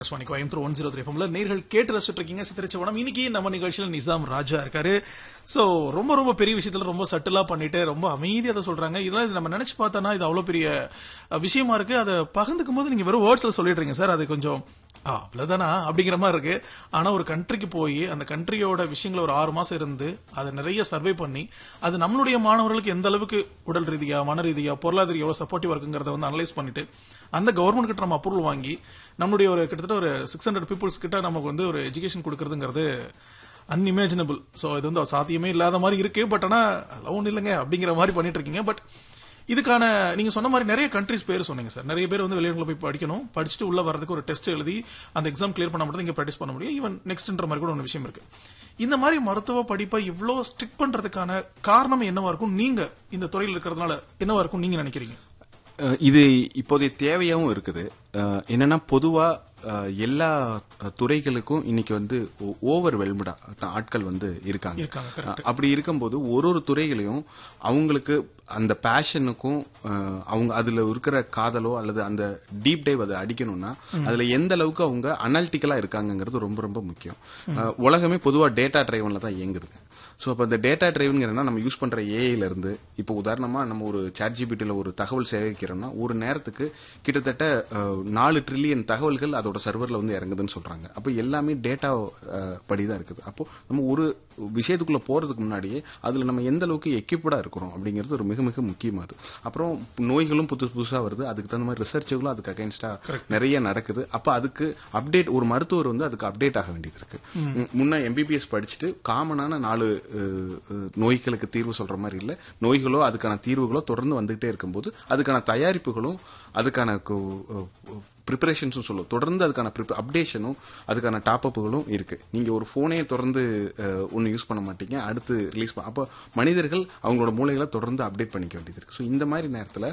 Akashvani Coimbatore one zero three ஃபம்ல நேர்கள் கேட்டு ரசிச்சுட்டு இருக்கீங்க சித்திரிச்சவனம் இன்னைக்கு நம்ம நிகழ்ச்சியில நிசாம் ராஜா இருக்காரு சோ ரொம்ப ரொம்ப பெரிய விஷயத்துல ரொம்ப சட்டிலா பண்ணிட்டு ரொம்ப அமைதியா அதை சொல்றாங்க இதெல்லாம் இது நம்ம நினைச்சு பார்த்தோம்னா இது அவ்வளவு பெரிய அஹ், விஷயமா இருக்கு அதை பகிர்ந்துக்கும் போது நீங்க வெறும் வேர்ட்ஸ்ல சொல்லிடுறீங்க சார் அது கொஞ்சம் ஆ, அவ்வளவுதானா அப்படிங்கிற மாதிரி இருக்கு ஆனா ஒரு கண்ட்ரிக்கு போய் அந்த கண்ட்ரியோட விஷயங்களை ஒரு ஆறு மாசம் இருந்து அதை நிறைய சர்வே பண்ணி அது நம்மளுடைய மாணவர்களுக்கு எந்த அளவுக்கு உடல் ரீதியா மன ரீதியா பொருளாதார எவ்வளவு சப்போர்ட்டிவா இருக்குங்கிறத வந்து அனலைஸ் பண்ணிட்டு அந்த கவர்மெண்ட் கிட்ட நம்ம அப்ரூவல் வாங்கி நம்மளுடைய ஒரு கிட்டத்தட்ட ஒரு சிக்ஸ் ஹண்ட்ரட் பீப்புள்ஸ் கிட்ட நமக்கு வந்து ஒரு எஜுகேஷன் கொடுக்கறதுங்கிறது அன்இமேஜினபிள் ஸோ இது வந்து சாத்தியமே இல்லாத மாதிரி இருக்கு பட் ஆனா அதெல்லாம் ஒன்றும் இல்லைங்க அப்படிங்கிற மாதிரி பண்ணிட்டு இருக்கீங்க பட் இதுக்கான நீங்க சொன்ன மாதிரி நிறைய கண்ட்ரிஸ் பேர் சொன்னீங்க சார் நிறைய பேர் வந்து வெளிநாட்டுல போய் படிக்கணும் படிச்சுட்டு உள்ள வரதுக்கு ஒரு டெஸ்ட் எழுதி அந்த எக்ஸாம் கிளியர் பண்ண மட்டும் இங்க ப்ராக்டிஸ் பண்ண முடியும் ஈவன் நெக்ஸ்ட்ன்ற மாதிரி கூட ஒரு விஷயம் இருக்கு இந்த மாதிரி மருத்துவ படிப்பை இவ்வளோ ஸ்ட்ரிக் பண்றதுக்கான காரணம் என்னவா இருக்கும் நீங்க இந்த துறையில் இருக்கிறதுனால என்னவா இருக்கும் நீங்க நினைக்கிறீங்க அஹ் இது இப்போதைய தேவையாவும் இருக்குது அஹ் என்னன்னா பொதுவா அஹ் எல்லா அஹ், துறைகளுக்கும் இன்னைக்கு வந்து ஓவர் வெல்முடா ஆட்கள் வந்து இருக்காங்க இருக்காங்க, correct. அஹ் அப்படி இருக்கும்போது ஒரு ஒரு துறைகளையும் அவங்களுக்கு அந்த பேஷனுக்கும் அவங்க அதுல இருக்கிற காதலோ அல்லது அந்த டீப் டைவ் அதை அடிக்கணும்னா அதுல எந்த அளவுக்கு அவங்க அனாலிட்டிக்கலா இருக்காங்கங்கிறது ரொம்ப ரொம்ப முக்கியம் அஹ் உலகமே பொதுவா டேட்டா டிரைவன்ல தான் இயங்குதுங்க ஸோ அப்போ இந்த டேட்டா டிரைவ்ங்கிறனா நம்ம யூஸ் பண்ற ஏஐல இருந்து இப்போ உதாரணமா நம்ம ஒரு சாட் ஜிபிடியில் ஒரு தகவல் சேகரிக்கிறோம்னா ஒரு நேரத்துக்கு கிட்டத்தட்ட அஹ், நாலு ட்ரில்லியன் தகவல்கள் அதோட சர்வர்ல வந்து இறங்குதுன்னு சொல்றாங்க அப்போ எல்லாமே டேட்டா படி தான் இருக்குது அப்போ நம்ம ஒரு விஷயத்துக்குள்ள போறதுக்கு முன்னாடியே அதுல நம்ம எந்த அளவுக்கு எக்யூப்டா இருக்கிறோம் அப்படிங்கிறது ஒரு மிக மிக முக்கியமானது அப்புறம் நோய்களும் புதுசு புதுசா வருது அதுக்கு தகுந்த மாதிரி ரிசர்ச்சுகளும் அதுக்கு அகைன்ஸ்டா நிறைய நடக்குது அப்ப அதுக்கு அப்டேட் ஒரு மருத்துவர் வந்து அதுக்கு அப்டேட் ஆக வேண்டியது இருக்கு ம், முன்ன எம்பிபிஎஸ் படிச்சுட்டு காமனான நாலு அஹ், அஹ், நோய்களுக்கு தீர்வு சொல்ற மாதிரி இல்ல நோய்களோ அதுக்கான தீர்வுகளோ தொடர்ந்து வந்துகிட்டே இருக்கும்போது அதுக்கான தயாரிப்புகளும் அதுக்கான ப்ரிப்பரேஷன்ஸும் சொல்லும் தொடர்ந்து அதுக்கான அப்டேஷனும் அதுக்கான டாப் அப்புகளும் இருக்கு நீங்க ஒரு போனே தொடர்ந்து ஒன்று யூஸ் பண்ண மாட்டீங்க அடுத்து ரிலீஸ் பண்ண அப்போ மனிதர்கள் அவங்களோட மூளைகளை தொடர்ந்து அப்டேட் பண்ணிக்க வேண்டியது இருக்கு ஸோ இந்த மாதிரி நேரத்தில்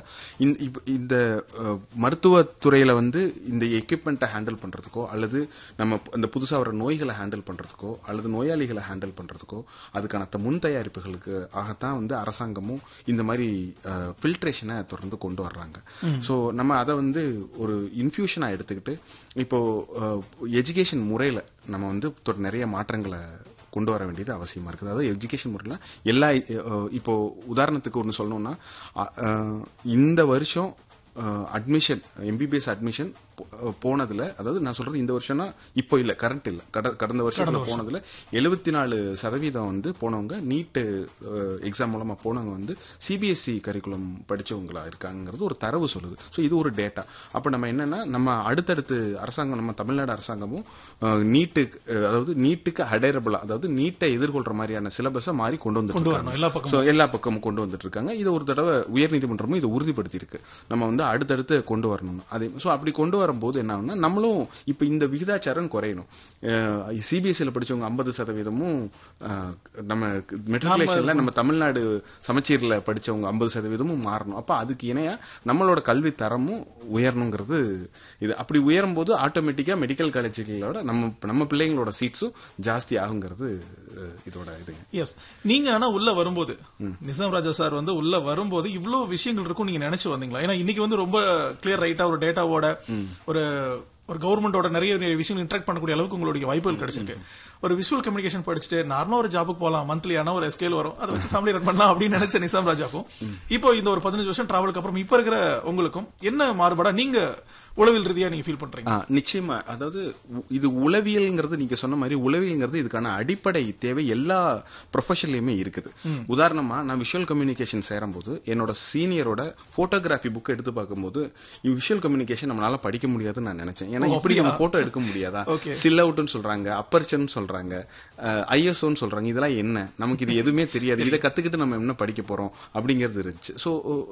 இந்த அஹ், மருத்துவத்துறையில வந்து இந்த எக்யூப்மெண்ட்டை ஹேண்டில் பண்றதுக்கோ அல்லது நம்ம இந்த புதுசா வர நோய்களை ஹேண்டில் பண்றதுக்கோ அல்லது நோயாளிகளை ஹேண்டில் பண்றதுக்கோ அதுக்கான த- முன் தயாரிப்புகளுக்கு ஆகத்தான் வந்து அரசாங்கமும் இந்த மாதிரி ஃபில்ட்ரேஷனை தொடர்ந்து கொண்டு வர்றாங்க ஸோ நம்ம அதை வந்து ஒரு இன்ஃபியூஷனாக எடுத்துக்கிட்டு இப்போ எஜுகேஷன் முறையில் நம்ம வந்து தொ- நிறைய மாற்றங்களை கொண்டு வர வேண்டியது அவசியமா இருக்குது அதாவது எஜுகேஷன் முறையில் எல்லா அஹ், இப்போ உதாரணத்துக்கு ஒன்று சொல்லணும்னா அ- அஹ், இந்த வருஷம் அட்மிஷன் எம்பிபிஎஸ் அட்மிஷன் போனதுல அதாவது நான் சொல்றது இந்த வருஷம்னா இப்போ இல்ல கரண்ட் இல்ல கட- கடந்த வருஷத்துல போனதுல எழுபத்தி நாலு சதவீதம் வந்து போனவங்க நீட் எக்ஸாம் மூலமா போனவங்க வந்து சிபிஎஸ்சி கரிக்குலம் படிச்சவங்களா இருக்காங்கிறது ஒரு தரவு சொல்லுது ஸோ இது ஒரு டேட்டா அப்ப நம்ம என்னன்னா நம்ம அடுத்தடுத்து அரசாங்கம் நம்ம தமிழ்நாடு அரசாங்கமும் நீட்டு அதாவது நீட்டுக்கு அடையரபிளா அதாவது நீட்டை எதிர்கொள்ற மாதிரியான சிலபஸை மாறி கொண்டு வந்து கொண்டு வரணும் எல்லா பக்கமும் ஸோ எல்லா பக்கமும் கொண்டு வந்துட்டு இருக்காங்க இது ஒரு தடவை உயர்நீதிமன்றமும் இதை உறுதிப்படுத்தி இருக்கு நம்ம வந்து அடுத்தடுத்து கொண்டு வரணும் அதே ஸோ அப்படி கொண்டு வரும்போது என்ன ஆகும்னா நம்மளும் இப்போ இந்த விகிதாச்சாரம் குறையணும் சிபிஎஸ்சியில் படிச்சவங்க ஐம்பது சதவீதமும் அஹ், நம்ம மெட்ரிகுலேஷன்ல நம்ம தமிழ்நாடு சமச்சீர்ல படிச்சவங்க ஐம்பது சதவீதமும் மாறணும் அப்போ அதுக்கு இணையா நம்மளோட கல்வி தரமும் உயரணுங்கிறது இது அப்படி உயரும் போது ஆட்டோமேட்டிக்கா மெடிக்கல் காலேஜுகளோட நம்ம நம்ம பிள்ளைங்களோட சீட்ஸும் ஜாஸ்தி ஆகுங்கிறது அஹ், இதோட இதுங்க எஸ் நீங்க ஆனா உள்ள வரும்போது நிசாம் ராஜா சார் வந்து உள்ள வரும்போது இவ்வளவு விஷயங்கள் இருக்கும் நீங்க நினைச்சு வந்தீங்களா ஏன்னா இன்னைக்கு வந்து ரொம்ப கிளியர் ரைட்டா ஒரு டேட்டாவோட ஒரு ஒரு கவர்மெண்டோட நிறைய நிறைய விஷயங்கள் இன்ட்ராக்ட் பண்ணக்கூடிய அளவுக்கு உங்களுடைய வாய்ப்புகள் கிடைச்சிருக்கு ஒரு விஷுவல் கம்யூனிகேஷன் படிச்சுட்டு நார்மலா ஒரு ஜாபுக்கு போகலாம் மந்த்லி ஆனா ஒரு ஸ்கேல் வரும் அதை வச்சு ஃபேமிலி ரன் பண்ணலாம் அப்படின்னு நினைச்ச நிசாம் ராஜாக்கும் இப்போ இந்த ஒரு பதினஞ்சு வருஷம் டிராவலுக்கு அப்புறம் இப்ப இருக்கிற உங்களுக்கும் என்ன மாறுபாடா நீங்க உளவியல் ரீதியா நீங்க ஃபீல் பண்றீங்க ஆ, நிச்சயமா அதாவது உ- இது உளவியல்ங்கிறது நீங்க சொன்ன மாதிரி உளவியல்ங்கிறது இதுக்கான அடிப்படை தேவை எல்லா ப்ரொஃபஷன்லயுமே இருக்குது உதாரணமா நான் விஷுவல் கம்யூனிகேஷன் சேரும்போது என்னோட சீனியரோட போட்டோகிராஃபி புக் எடுத்து பார்க்கும்போது விஷுவல் கம்யூனிகேஷன் நம்மளால படிக்க முடியாதுன்னு நான் நினைச்சேன் ஏன்னா இப்படி நம்ம போட்டோ எடுக்க முடியாதா Okay. சில் அவுட்னு சொல்றாங்க அப்பர்ச்சர்னு சொல்றாங்க ஐஎஸ்ஓன்னு சொல்றாங்க இதெல்லாம் என்ன நமக்கு இது எதுவுமே தெரியாது இதை கத்துக்கிட்டு நம்ம என்ன படிக்க போறோம் அப்படிங்கிறது இருந்துச்சு ஸோ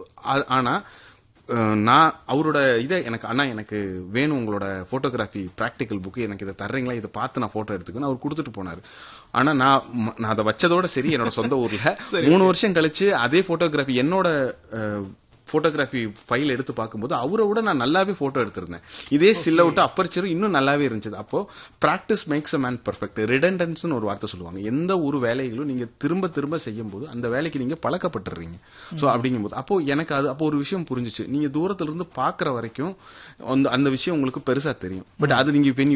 ஆனா அஹ், நான் அவரோட இதை எனக்கு அண்ணா எனக்கு வேணும் உங்களோட போட்டோகிராஃபி ப்ராக்டிக்கல் புக்கு எனக்கு இதை தர்றீங்களா இதை பார்த்து நான் போட்டோ எடுத்துக்கணும் அவர் கொடுத்துட்டு போனார் ஆனா நான் ம- நான் அதை வச்சதோட சரி என்னோட சொந்த ஊர்ல மூணு வருஷம் கழிச்சு அதே போட்டோகிராஃபி என்னோட அஹ், போட்டோகிராஃபி ஃபைல் எடுத்து பார்க்கும்போது அவரை விட நான் நல்லாவே போட்டோ எடுத்திருந்தேன் இதே சில்ல விட்டு அப்பர்ச்சரும் இன்னும் நல்லாவே இருந்துச்சு அப்போ practice makes a man perfect ரிடண்டன்ஸ்னு ஒரு வார்த்தை சொல்லுவாங்க எந்த ஒரு வேலைகளும் நீங்க திரும்ப திரும்ப செய்யும் போது அந்த வேலைக்கு நீங்க பழக்கப்பட்டுறீங்க ஸோ அப்படிங்கும்போது அப்போ எனக்கு அது அப்போ ஒரு விஷயம் புரிஞ்சுச்சு நீங்க தூரத்துல இருந்து பாக்குற வரைக்கும் அந்த அந்த விஷயம் உங்களுக்கு பெருசா தெரியும் பட் அது நீங்க when you